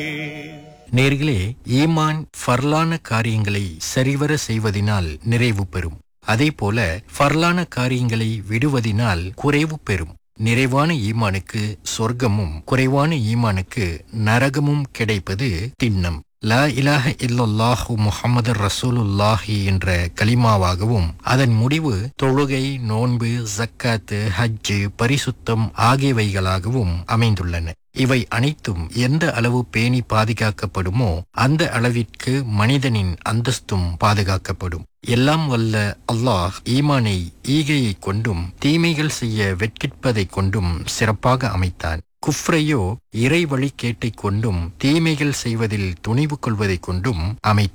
நேர்களே ஈமான் ஃபர்லான காரியங்களை சரிவர செய்வதினால் நிறைவு பெறும் அதேபோல ஃபர்லான காரியங்களை விடுவதினால் குறைவு பெறும் நிறைவான ஈமானுக்கு சொர்க்கமும் குறைவான ஈமானுக்கு நரகமும் கிடைப்பது திண்ணம் லா இலாஹ இல்லல்லாஹு முஹம்மது ரசூலுல்லாஹி என்ற கலிமாவாகவும் அதன் முடிவு தொழுகை நோன்பு ஜக்காத்து ஹஜ்ஜு பரிசுத்தம் ஆகியவைகளாகவும் அமைந்துள்ளன இவை அனைத்தும் எந்த அளவு பேணி பாதுகாக்கப்படுமோ அந்த அளவிற்கு மனிதனின் அந்தஸ்தும் பாதுகாக்கப்படும் எல்லாம் வல்ல அல்லாஹ் ஈமானை ஈகையை கொண்டும் தீமைகள் செய்ய வெட்கிப்பதைக் கொண்டும் சிறப்பாக அமைத்தான் குஃப்ரையோ இறை வழிகேட்டைக் கொண்டும் தீமைகள் செய்வதில் துணிவு கொள்வதைக் கொண்டும் அமைத்தான்